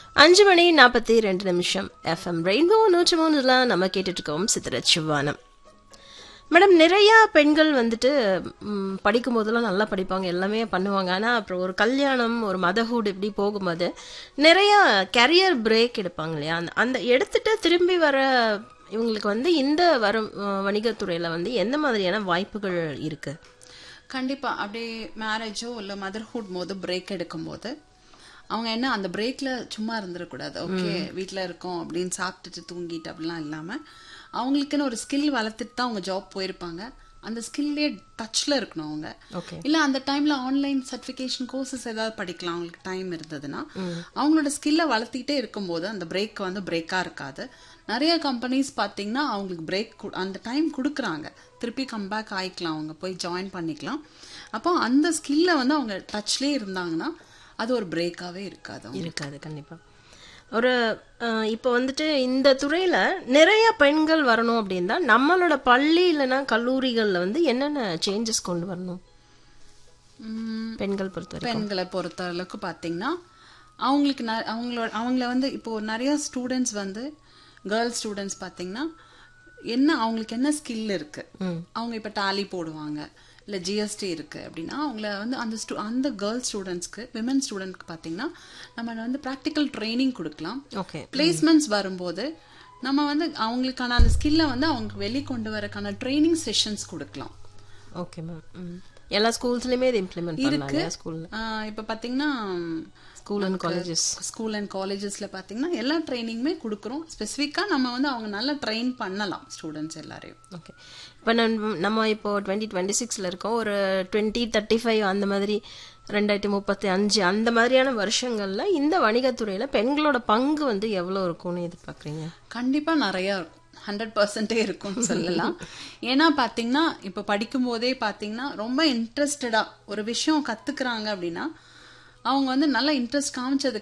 அஞ்சு மணி நாற்பத்தி ரெண்டு நிமிஷம் எஃப்எம் ரெயின்போ நூற்றி மூணுல நம்ம கேட்டுட்டு இருக்கோம் சித்திர சிவானம் மேடம் நிறைய பெண்கள் வந்துட்டு ம், படிக்கும் போதெல்லாம் நல்லா படிப்பாங்க எல்லாமே பண்ணுவாங்க ஆனா அப்புறம் ஒரு கல்யாணம் ஒரு மதர்ஹுட் இப்படி போகும்போது நிறைய கரியர் பிரேக் எடுப்பாங்க இல்லையா அந்த- அந்த எடுத்துட்டு திரும்பி வர இவங்களுக்கு வந்து இந்த வரும் அஹ், வணிகத்துறையில வந்து எந்த மாதிரியான வாய்ப்புகள் இருக்கு கண்டிப்பா அப்படியே மேரேஜோ இல்ல மதர்ஹுட் போது பிரேக் எடுக்கும்போது அவங்க என்ன அந்த பிரேக்ல சும்மா இருந்துடக்கூடாது ஓகே வீட்ல இருக்கோம் அப்படின்னு சாப்பிட்டுட்டு தூங்கிட்டு அப்படிலாம் இல்லாம அவங்களுக்குன்னு ஒரு ஸ்கில் வளர்த்துட்டு தான் அவங்க ஜாப் போயிருப்பாங்க அந்த ஸ்கில்லே டச்ல இருக்கணும் அவங்க ஓகே இல்ல அந்த டைம்ல ஆன்லைன் சர்டிபிகேஷன் கோர்சஸ் ஏதாவது படிக்கலாம் அவங்களுக்கு டைம் இருந்ததுன்னா அவங்களோட ஸ்கில்ல வளர்த்திட்டே இருக்கும்போது அந்த பிரேக் வந்து பிரேக்கா இருக்காது நிறைய கம்பெனிஸ் பாத்தீங்கன்னா அவங்களுக்கு பிரேக் அந்த டைம் கொடுக்குறாங்க திருப்பி கம்பேக் ஆயிக்கலாம் அவங்க போய் ஜாயின் பண்ணிக்கலாம் அப்போ அந்த ஸ்கில்ல வந்து அவங்க டச்லயே இருந்தாங்கன்னா அது ஒரு பிரேக்காவே இருக்காது அவங்களுக்கு. இருக்காது கண்டிப்பா ஒரு அஹ், இப்போ வந்துட்டு இந்த துறையில நிறைய பெண்கள் வரணும் அப்படின்னா நம்மளோட பள்ளி இல்லைன்னா கல்லூரிகள்ல வந்து என்னென்ன சேஞ்சஸ் கொண்டு வரணும் உம், பெண்கள் பொறுத்த வரைக்கும் பெண்களை பொறுத்த அளவுக்கு பாத்தீங்கன்னா அவங்களுக்கு ந- அவங்களோட அவங்கள வந்து இப்போ நிறைய ஸ்டூடெண்ட்ஸ் வந்து கேர்ள்ஸ் ஸ்டூடெண்ட்ஸ் பாத்தீங்கன்னா என்ன அவங்களுக்கு என்ன ஸ்கில் இருக்கு அவங்க இப்ப டாலி போடுவாங்க இல்ல ஜிஎஸ்டி இருக்கு அப்படின்னா அவங்கள வந்து அந்த stu- அந்த கேர்ள்ஸ் ஸ்டூடெண்ட்ஸ்க்கு விமன் ஸ்டூடெண்ட்க்கு பாத்தீங்கன்னா நம்ம வந்து ப்ராக்டிக்கல் ட்ரைனிங் கொடுக்கலாம் ஓகே பிளேஸ்மெண்ட்ஸ் வரும்போது நம்ம வந்து அவங்களுக்கான அந்த ஸ்கில்லை வந்து அவங்க வெளிக்கொண்டு வரக்கான ட்ரைனிங் செஷன்ஸ் கொடுக்கலாம் ஓகே மேம் எல்லா ஸ்கூல்ஸ்லயுமே இது இம்ப்ளிமெண்ட் பண்ணலாம் இல்லையா ஸ்கூல்ல ஆஹ் இப்ப பாத்தீங்கன்னா school and colleges school and காலேஜஸ்ல பாத்தீங்கன்னா எல்லா ட்ரைனிங்குமே கொடுக்குறோம் ஸ்பெசிஃபிக்கா நம்ம வந்து அவங்க நல்லா ட்ரெயின் பண்ணலாம் ஸ்டூடெண்ட்ஸ் எல்லாரையும் ஓகே இப்போ நம்ம இப்போ டுவெண்ட்டி டுவெண்ட்டி சிக்ஸில் இருக்கோம் ஒரு டுவெண்ட்டி தேர்ட்டி ஃபைவ் அந்த மாதிரி ரெண்டாயிரத்தி முப்பத்தி அஞ்சு அந்த மாதிரியான வருஷங்கள்ல இந்த வணிகத்துறையில பெண்களோட பங்கு வந்து எவ்வளோ இருக்கும்னு எதிர்பார்க்குறீங்க கண்டிப்பா நிறைய இருக்கும் ஹண்ட்ரட் பர்சன்டே இருக்கும்னு சொல்லலாம் ஏன்னா பாத்தீங்கன்னா இப்ப படிக்கும் போதே பாத்தீங்கன்னா ரொம்ப இன்ட்ரெஸ்டடா ஒரு விஷயம் கத்துக்கிறாங்க அப்படின்னா அவங்க வந்து நல்லா இன்ட்ரெஸ்ட் காமிச்சதுக்கு